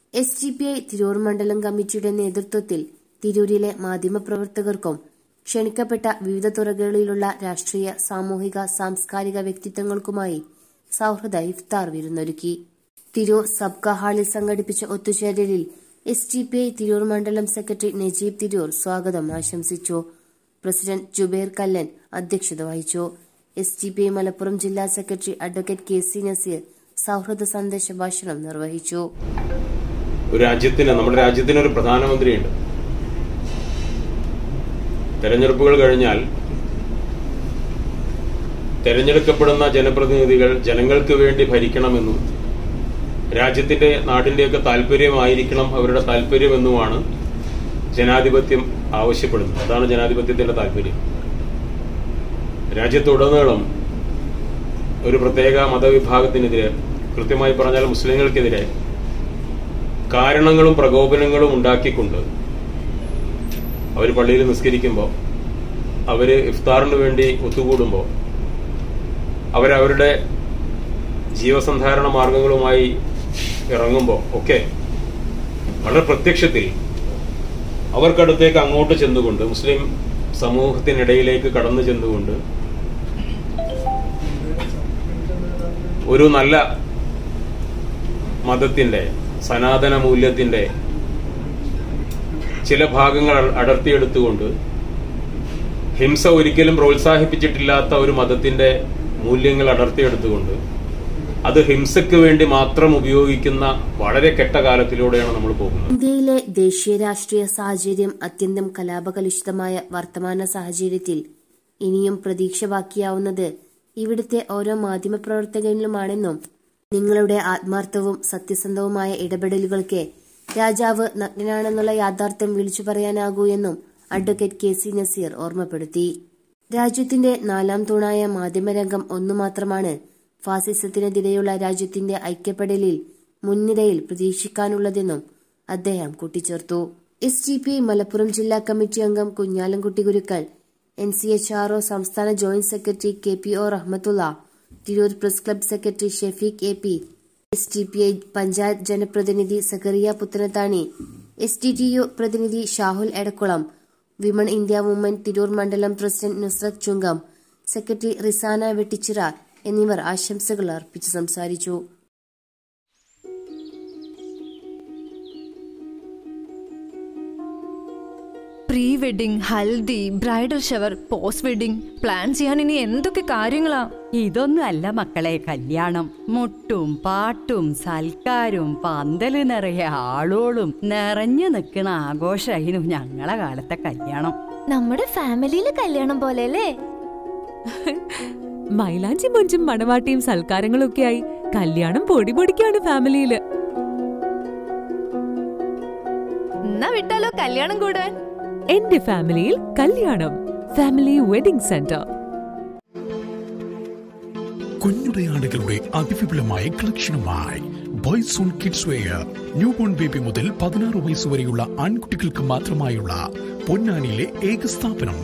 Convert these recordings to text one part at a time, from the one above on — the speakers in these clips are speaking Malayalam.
S D P I Tirur മണ്ഡലം കമ്മിറ്റിയുടെ നേതൃത്വത്തിൽ തിരൂരിലെ മാധ്യമപ്രവർത്തകർക്കും ക്ഷണിക്കപ്പെട്ട വിവിധ തുറകളിലുള്ള രാഷ്ട്രീയ സാമൂഹിക സാംസ്കാരിക വ്യക്തിത്വങ്ങൾക്കുമായി സൗഹൃദ ഇഫ്താർ വിരുന്നൊരുക്കി തിരൂർ സബ്ക ഹാളിൽ സംഘടിപ്പിച്ച ഒത്തുചേരലിൽ S T P I Tirur മണ്ഡലം സെക്രട്ടറി നജീബ് തിരൂർ സ്വാഗതം ആശംസിച്ചു പ്രസിഡന്റ് ജുബൈർ കല്ലൻ അധ്യക്ഷത വഹിച്ചു S T P I Malappuram ജില്ലാ secretary advocate K C Naseer സൗഹൃദ സന്ദേശ ഭാഷണം നിർവഹിച്ചു ഒരു രാജ്യത്തിന് നമ്മുടെ രാജ്യത്തിന് ഒരു പ്രധാനമന്ത്രിയുണ്ട് തെരഞ്ഞെടുപ്പുകൾ കഴിഞ്ഞാൽ തെരഞ്ഞെടുക്കപ്പെടുന്ന ജനപ്രതിനിധികൾ ജനങ്ങൾക്ക് വേണ്ടി ഭരിക്കണമെന്നും രാജ്യത്തിന്റെ നാടിന്റെയൊക്കെ താല്പര്യമായിരിക്കണം അവരുടെ താല്പര്യമെന്നുമാണ് ജനാധിപത്യം ആവശ്യപ്പെടുന്നത് അതാണ് ജനാധിപത്യത്തിന്റെ താല്പര്യം രാജ്യത്തുടനീളം ഒരു പ്രത്യേക മതവിഭാഗത്തിനെതിരെ കൃത്യമായി പറഞ്ഞാൽ മുസ്ലിങ്ങൾക്കെതിരെ കാരണങ്ങളും പ്രകോപനങ്ങളും ഉണ്ടാക്കിക്കൊണ്ട് അവർ പള്ളിയിൽ നിസ്കരിക്കുമ്പോൾ അവർ ഇഫ്താറിന് വേണ്ടി ഒത്തുകൂടുമ്പോൾ അവരവരുടെ ജീവസന്ധാരണ മാർഗങ്ങളുമായി ഇറങ്ങുമ്പോൾ ഒക്കെ വളരെ പ്രത്യക്ഷത്തിൽ അവർക്കടുത്തേക്ക് അങ്ങോട്ട് ചെന്നുകൊണ്ട് മുസ്ലിം സമൂഹത്തിനിടയിലേക്ക് കടന്നു ചെന്നുകൊണ്ട് ഒരു നല്ല മതത്തിന്റെ സനാതന മൂല്യത്തിന്റെ ചില ഭാഗങ്ങൾ അടർത്തിയെടുത്തുകൊണ്ട് ഹിംസ ഒരിക്കലും പ്രോത്സാഹിപ്പിച്ചിട്ടില്ലാത്ത ഒരു മതത്തിന്റെ മൂല്യങ്ങൾ അടർത്തിയെടുത്തുകൊണ്ട് അത് ഹിംസയ്ക്ക് വേണ്ടി മാത്രം ഉപയോഗിക്കുന്ന വളരെ കെട്ട കാലത്തിലൂടെയാണ് നമ്മൾ പോകുന്നത് ഇന്ത്യയിലെ ദേശീയ രാഷ്ട്രീയ സാഹചര്യം അത്യന്തം കലാപകലുഷിതമായ വർത്തമാന സാഹചര്യത്തിൽ ഇനിയും പ്രതീക്ഷ ബാക്കിയാവുന്നത് ഇവിടുത്തെ ഓരോ മാധ്യമപ്രവർത്തകരിലുമാണെന്നും നിങ്ങളുടെ ആത്മാർത്ഥവും സത്യസന്ധവുമായ ഇടപെടലുകൾക്ക് രാജാവ് നഗ്നനാണെന്നുള്ള യാഥാർത്ഥ്യം വിളിച്ചു പറയാനാകൂ എന്നും അഡ്വക്കേറ്റ് കെ സി നസീർ ഓർമ്മപ്പെടുത്തി രാജ്യത്തിന്റെ നാലാം തൂണായ മാധ്യമരംഗം ഒന്നു മാത്രമാണ് ഫാസിസത്തിനെതിരെയുള്ള രാജ്യത്തിന്റെ ഐക്യപ്പെടലിൽ മുൻനിരയിൽ പ്രതീക്ഷിക്കാനുള്ളതെന്നും അദ്ദേഹം കൂട്ടിച്ചേർത്തു എസ് ടി പി മലപ്പുറം ജില്ലാ കമ്മിറ്റി അംഗം Kunhalankutty Gurukkal N C H R O സംസ്ഥാന joint secretary K P O Rahmathulla Tirur press club secretary Shafeeq A P S T P I panchayat ജനപ്രതിനിധി Zakariya Puthanathani S T T U പ്രതിനിധി Shahul Edakkulam women India movement Tirur മണ്ഡലം പ്രസിഡന്റ് നുസ്രത് ചുങ്കം സെക്രട്ടറി റിസാന വെട്ടിച്ചിറ എന്നിവർ ആശംസകൾ അർപ്പിച്ച് സംസാരിച്ചു pre wedding haldi bridal shower post wedding plan ചെയ്യാൻ ഇനി എന്തൊക്കെ കാര്യങ്ങളാ ഇതൊന്നും അല്ല മക്കളെ കല്യാണം മുട്ടും പാട്ടും സൽക്കാരും പന്തല് നിറയെ ആളോളും നിറഞ്ഞു നിൽക്കണ ആഘോഷമായിരുന്നു ഞങ്ങളെ കാലത്തെ കല്യാണം നമ്മുടെ ഫാമിലിയിലെ കല്യാണം പോലെ അല്ലേ മൈലാഞ്ചി മൊഞ്ചും മണവാട്ടിയും സൽക്കാരങ്ങളൊക്കെയായി കല്യാണം പൊടി പൊടിക്കാണ് ഫാമിലിയില് എന്നാ വിട്ടാലോ കല്യാണം കൂടാൻ എന്റെ ഫാമിലിയിൽ കല്യാണം ഫാമിലി വെഡിംഗ് സെന്റർ കുഞ്ഞുടെ ആടുകളുടെ അതിവിപുലമായ കളക്ഷനുമായി boys on kids wear new born baby മുതൽ പതിനാറ് വയസ്സ് വരെയുള്ള ആൺകുട്ടികൾക്ക് മാത്രമായുള്ള പൊന്നാനിയിലെ ഏക സ്ഥാപനം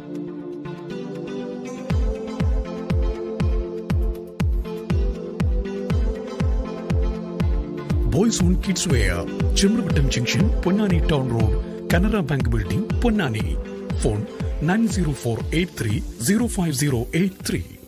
boys on kids wear Chamravattam junction Ponnani town road Canara bank building Ponnani phone nine zero four eight three zero five zero eight three